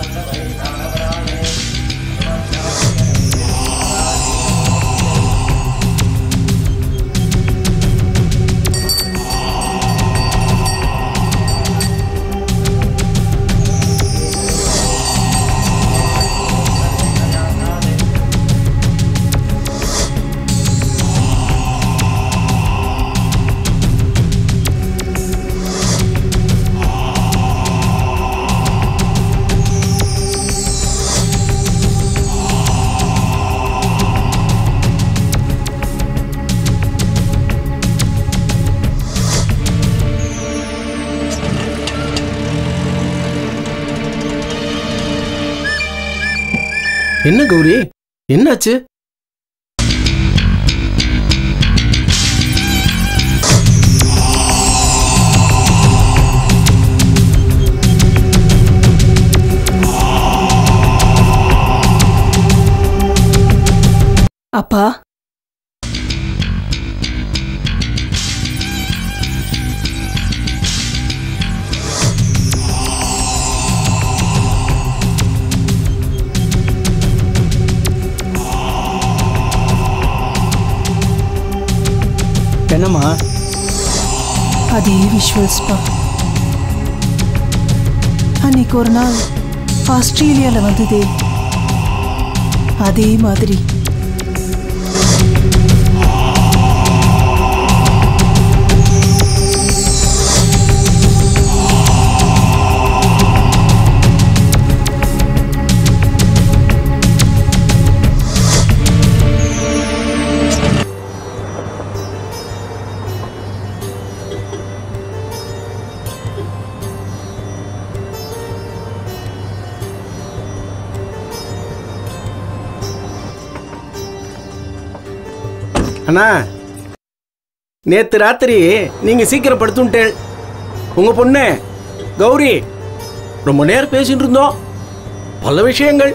என்ன கௌரி என்னாச்சு அப்பா என்னம்மா அதே விஷுவல்ஸ்ப்பா அன்னைக்கு ஒரு நாள் ஆஸ்திரேலியால வந்ததே அதே மாதிரி அண்ணா நேத்து ராத்திரி நீங்க சீக்கிரம் படுத்துட்டேன் உங்க பொண்ணு கௌரி ரொம்ப நேரம் பேசிட்டு இருந்தோம் பல விஷயங்கள்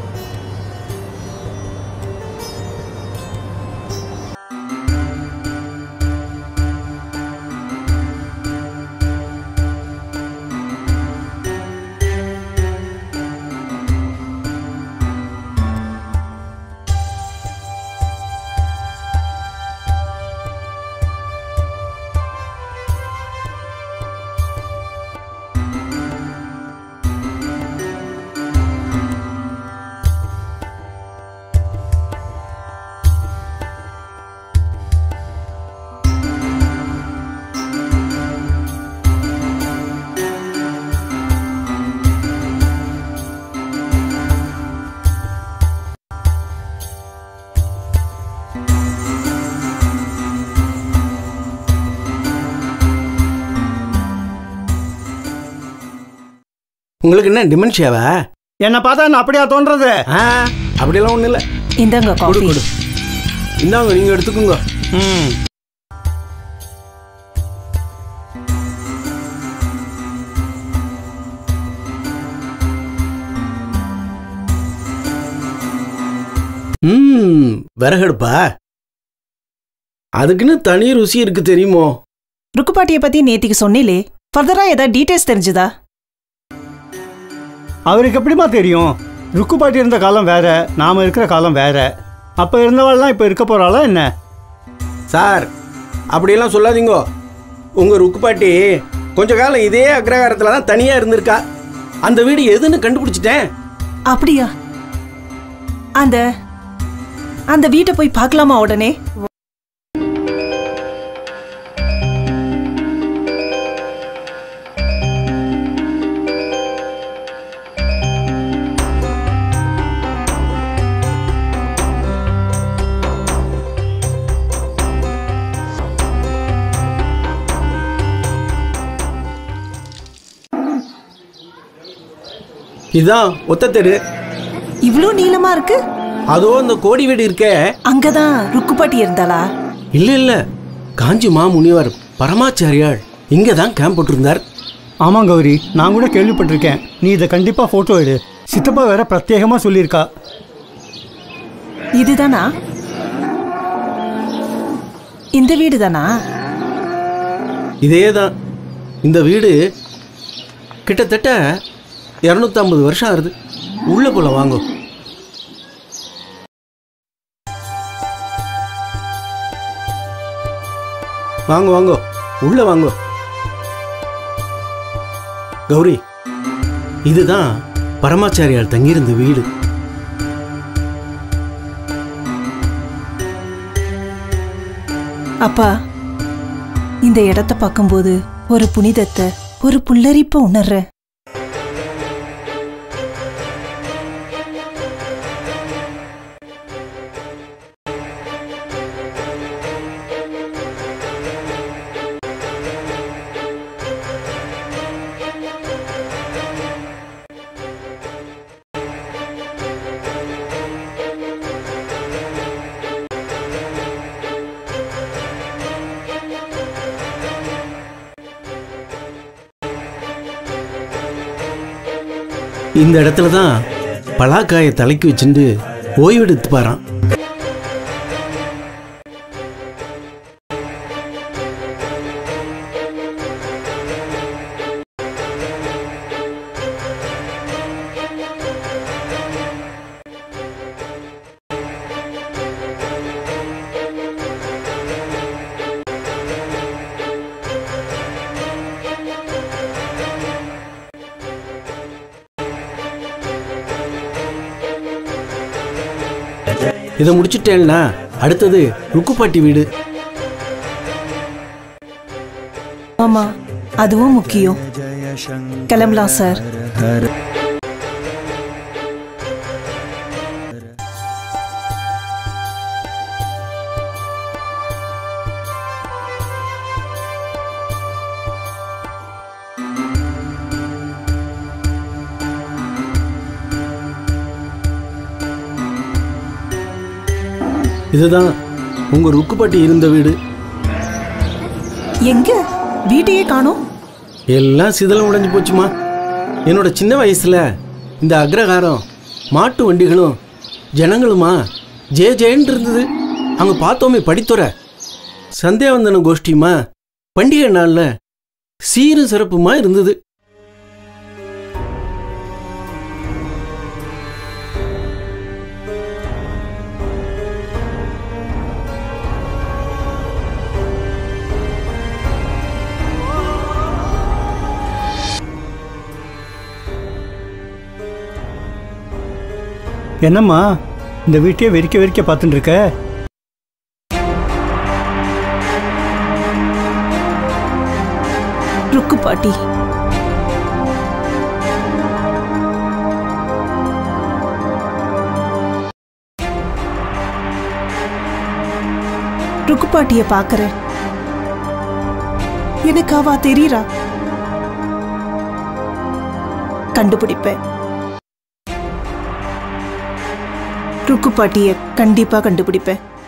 உங்களுக்கு என்ன டிமென்ஷியாவா என்னை பார்த்தா நான் அப்படியா தோன்றது ஆ அப்படியெல்லாம் ஒன்றும் இல்லை இந்தாங்க கொடு காஃபி கொடு இந்தாங்க நீங்க எடுத்துக்கோங்க ம் ம் விறகடுப்பா அதுக்குன்னு தனி ருசி இருக்கு தெரியுமோ ருக்குப்பாட்டியை பத்தி நேத்திக்கு சொன்னீலே ஃபர்தரா ஏதாவது டீடைல்ஸ் தெரிஞ்சுதா அவருக்கு எப்படிம்மா தெரியும் ருக்கு பாட்டி இருந்த காலம் வேற நாம இருக்கிற காலம் வேற அப்போ இருந்தவாள்லாம் இப்போ இருக்க போறாளா என்ன சார் அப்படியெல்லாம் சொல்லாதீங்க உங்க ருக்குப்பாட்டி கொஞ்ச காலம் இதே அக்ரகாரத்தில் தான் தனியா இருந்திருக்கா அந்த வீடு எதுன்னு கண்டுபிடிச்சிட்டேன் அப்படியா அந்த அந்த வீட்டை போய் பார்க்கலாமா உடனே இதுதான் ஒத்த தெரு இவ்ளோ நீளமா இருக்கு அதோ அந்த கோடி வீடு இருக்கே அங்கதான் ருக்குப்பாட்டி இருந்தாளா இல்ல இல்ல காஞ்சி மா முனிவர் பரமாச்சாரியாள் இங்க தான் கேம்ப் போட்டிருந்தார் ஆமாம் கௌரி நான் கூட கேள்விப்பட்டிருக்கேன் நீ இதை கண்டிப்பாக ஃபோட்டோ எடு சித்தப்பா வேற பிரத்யேகமாக சொல்லியிருக்கா இதுதானா இந்த வீடு தானா இதே தான் இந்த வீடு கிட்டத்தட்ட இரநூத்தம்பது வருஷம் ஆகுது உள்ள போல வாங்கோ வாங்க வாங்கோ உள்ள வாங்கோ கௌரி இதுதான் பரமாச்சாரியார் தங்கியிருந்த வீடு அப்பா இந்த இடத்த பார்க்கும்போது ஒரு புனிதத்தை ஒரு புல்லரிப்ப உணர்றேன் இந்த இடத்துல தான் பலாக்காயை தலைக்கு வச்சுட்டு ஓய்வெடுத்து பாரான் இதை முடிச்சிட்டேன்னா அடுத்தது ருக்குப்பாட்டி வீடு ஆமா அதுவும் முக்கியம் கிளம்பலாம் சார் இதுதான் உங்க ருக்குப்பாட்டி இருந்த வீடு எங்க வீட்டையே காணோம் எல்லாம் சிதலம் உடைஞ்சு போச்சுமா என்னோட சின்ன வயசுல இந்த அக்ரஹாரம் மாட்டு வண்டிகளும் ஜனங்களுமா ஜே ஜேன்னு இருந்தது அங்க பார்த்தோமே படித்துறை சந்தேவந்தன கோஷ்டியுமா பண்டிகை நாள்ல சீரும் சிறப்புமா இருந்தது என்னம்மா இந்த வீட்டையே வெறிக்க வெறிக்க பார்த்துட்டு இருக்க ருக்கு பாட்டி ருக்கு பாட்டிய பாக்குறேன் எனக்கு அவ தெரியறா கண்டுபிடிப்பேன் ருக்கு பாட்டிய கண்டிப்பா கண்டுபிடிப்பேன்